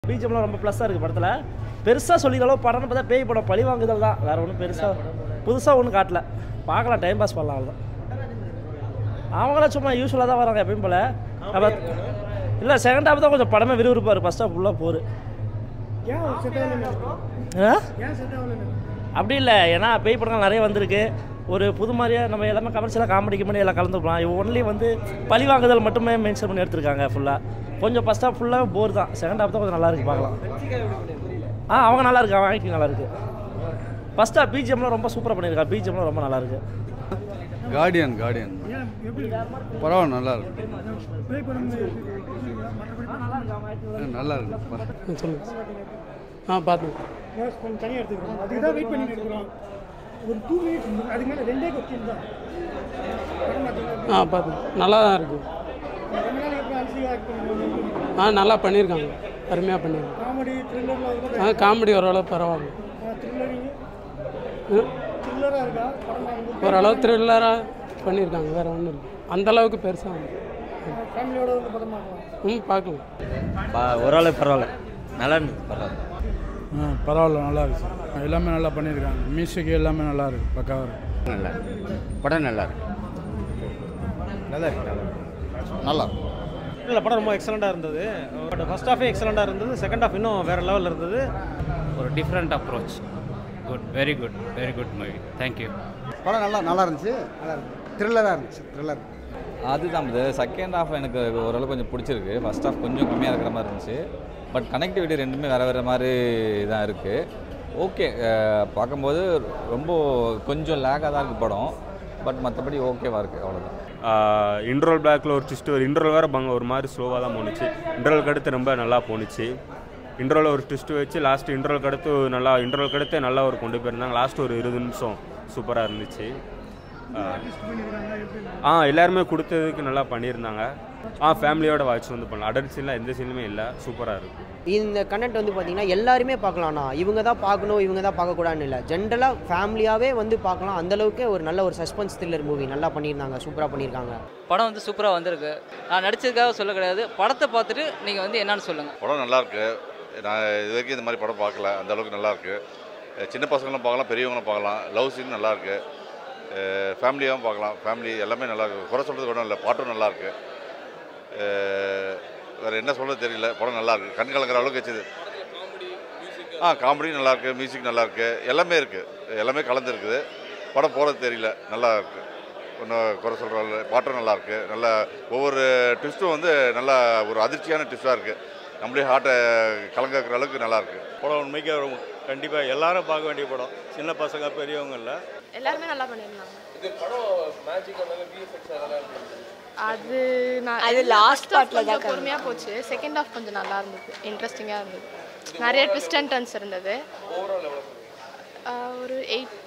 பிஜிஎம்லாம் ரொம்ப ப்ளஸ்ஸாக இருக்குது படத்தில் பெருசாக சொல்லிக்கிற அளவு படம்னு பார்த்தா பேய் படம் பழி வாங்குதல் தான் வேறு ஒன்றும் பெருசாக புதுசாக ஒன்றும் காட்டல பார்க்கலாம் டைம் பாஸ் பண்ணலாம் அவ்வளோதான் அவங்களாம் சும்மா யூஸ்வலாக தான் வராங்க எப்பயும் போல் அப்போ இல்லை செகண்ட் ஹாஃப் தான் கொஞ்சம் படமே விறுவிறுப்பாக இருக்குது ஃபஸ்ட் ஹாஃப் ஃபுல்லாக போர் ஏன் செட் ஆகல ஆ ஏன் செட் ஆகல அப்படி இல்லை ஏன்னா பேய் படங்கள் நிறைய வந்திருக்கு ஒரு புது மாதிரியாக நம்ம எல்லாமே கமர்ஷியலாக காமெடி கிமெடி எல்லாம் கலந்து போகலாம் இவன் ஒன்லி வந்து பழி வாங்குதல் மட்டுமே மென்ஷன் பண்ணி எடுத்திருக்காங்க ஃபுல்லாக கொஞ்சம் ஃபஸ்ட் ஹாஃப் ஃபுல்லாக போர் தான் செகண்ட் ஹாஃப் தான் கொஞ்சம் நல்லா இருக்கு பார்க்கலாம் ஆ அவங்க நல்லா இருக்கு அவன் ஆக்டிங் நல்லா இருக்கு ஃபஸ்ட் ஹாஃப் பிஜிஎம்லாம் ரொம்ப சூப்பராக பண்ணியிருக்கா பிஜிஎம்லாம் ரொம்ப நல்லா இருக்கு கார்டியன் கார்டியன் ஏன் எப்படி பரவாயில்ல நல்லா இருக்கு ப்ளே பண்ணும்போது மற்றபடி நல்லா இருக்கு சொல்லுங்கள் ஆ பார்த்தேன் கொஞ்சம் தனியாக எடுத்துக்கிறோம் அதுக்கு தான் வெயிட் பண்ணிட்டு இருக்கிறோம் ஒரு டூ மினிட்ஸ் அதுக்கு மேலே ரெண்டே கொஸ்டின் தான் படம் பார்த்தீங்கன்னா ஆ பார்த்தேன் நல்லா தான் இருக்குது ரொம்ப நாள் எப்படி அலசி ஆக்ட் பண்ணுவோம் ஆ நல்லா பண்ணியிருக்காங்க அருமையாக பண்ணியிருக்காங்க காமெடி த்ரில்லரில் அதுக்கு ஆ காமெடி ஓரளவு பரவாயில்ல த்ரில்லரிங் ம், த்ரில்லராக இருக்கா படம் பார்க்கும்போது ஓரளவு த்ரில்லராக பண்ணியிருக்காங்க வேறு ஒன்றும் இல்லை அந்த அளவுக்கு பெருசாக ஃபேமிலியோட வந்து படம் பார்க்கலாம் ம் பார்க்கலாம் ஓரளவு பரவாயில்ல நல்லா இருந்தது பரவாயில்ல பரவாயில்ல நல்லா இருக்கு சார் எல்லாமே நல்லா பண்ணியிருக்காங்க மியூசிக் எல்லாமே நல்லா இருக்கு பக்காவாக இருக்கு நல்லா இருக்கு படம் நல்லா இருக்கு நல்லா இருக்கு நல்லா இருக்கு இல்லை படம் ரொம்ப எக்ஸலண்ட்டாக இருந்தது பட் ஃபர்ஸ்ட் ஹாஃபே எக்ஸலண்ட்டாக இருந்தது செகண்ட் ஹாஃப் இன்னும் வேறு லெவலில் இருந்தது ஒரு different approach good very good very good movie thank you படம் நல்லா நல்லா இருந்துச்சு நல்லா இருக்கு த்ரில்லராக இருந்துச்சு த்ரில்லர் அதுதான் இது செகண்ட் ஹாஃப் எனக்கு ஓரளவு கொஞ்சம் பிடிச்சிருக்கு ஃபர்ஸ்ட் ஹாஃப் கொஞ்சம் கம்மியாக இருக்கிற மாதிரி இருந்துச்சு பட் கனெக்டிவிட்டி ரெண்டுமே வேறு வேறு மாதிரி தான் இருக்குது ஓகே பார்க்கும்போது ரொம்ப கொஞ்சம் லேக்காக தான் இருக்குது படம் பட் மற்றபடி ஓகேவாக இருக்குது அவ்வளோதான் இன்ட்ரோல் பேக்கில் ஒரு ட்விஸ்ட் ஒரு இன்ட்ரோல் வேறு பங்க ஒரு மாதிரி ஸ்லோவாக தான் போணுச்சு இன்ட்ரோலுக்கு அடுத்து ரொம்ப நல்லா போணுச்சு இன்ட்ரோவில் ஒரு ட்விஸ்ட் வச்சு லாஸ்ட் இன்ட்ரோலுக்கு அடுத்து நல்லா இன்ட்ரோலுக்கு அடுத்து நல்லா ஒரு கொண்டு போயிருந்தாங்க லாஸ்ட் ஒரு இருபது நிமிஷம் சூப்பராக இருந்துச்சு ஆ. ஆ எல்லாருமே கொடுத்ததுக்கு நல்லா பண்ணியிருந்தாங்க ஆ ஃபேமிலியோட வாட்ச் வந்து பண்ணலாம் அடல்ட் சீன்லாம் எந்த சீனுமே இல்லை சூப்பராக இருக்குது இந்த கண்டென்ட் வந்து பார்த்தீங்கன்னா எல்லாருமே பார்க்கலாம்ண்ணா இவங்க தான் பார்க்கணும் இவங்க தான் பார்க்கக்கூடாதுன்னு இல்லை ஜென்ரலாக ஃபேமிலியாகவே வந்து பார்க்கலாம் அந்தளவுக்கு ஒரு நல்ல ஒரு சஸ்பென்ஸ் த்ரில்லர் மூவி நல்லா பண்ணியிருந்தாங்க சூப்பராக பண்ணியிருக்காங்க படம் வந்து சூப்பராக வந்திருக்கு நான் நடிச்சதுக்காக சொல்ல கிடையாது படத்தை பார்த்துட்டு நீங்கள் வந்து என்னன்னு சொல்லுங்கள் படம் நல்லா இருக்கு நான் இது வரைக்கும் இந்த மாதிரி படம் பார்க்கல அந்த அளவுக்கு நல்லா இருக்கு அஹ் சின்ன பசங்களும் பார்க்கலாம் பெரியவங்களும் பார்க்கலாம் லவ் சீன் நல்லா இருக்கு ஃபேமிலியாகவும் பார்க்கலாம் ஃபேமிலி எல்லாமே நல்லா இருக்கு குறை சொல்கிறது ஒன்றும் இல்லை பாட்டும் நல்லா இருக்கு அஹ் வேற என்ன சொல்றது தெரியல படம் நல்லா இருக்கு கண் கலங்குற அளவுக்கு வச்சுது ஆ காமெடி நல்லா இருக்கு மியூசிக் நல்லா இருக்கு எல்லாமே இருக்கு எல்லாமே கலந்து இருக்குது படம் போகிறது தெரியல நல்லா இருக்கு ஒன்றும் குறை சொல்கிற பாட்டும் நல்லா இருக்கு நல்ல ஒவ்வொரு ட்விஸ்ட்டும் வந்து நல்லா ஒரு அதிர்ச்சியான ட்விஸ்ட்டாக இருக்கு நம்மளே ஹார்ட்டை கலங்க வைக்கிற அளவுக்கு நல்லா இருக்கு படம் உண்மைக்கே ரொம்ப கண்டிப்பாக எல்லாரும் பார்க்க வேண்டிய படம் சின்ன பசங்க பெரியவங்க இல்லை எல்லாருமே நல்லா பண்ணியிருந்தாங்க அது நான் அது last partல தான் கொஞ்சம் பொறுமையாக போச்சு செகண்ட் ஹாஃப் கொஞ்சம் நல்லா இருந்தது இன்ட்ரெஸ்டிங்காக இருந்தது நிறைய ட்விஸ்ட் அண்ட் டர்ன்ஸ் இருந்தது ஆஹ் ஒரு எயிட்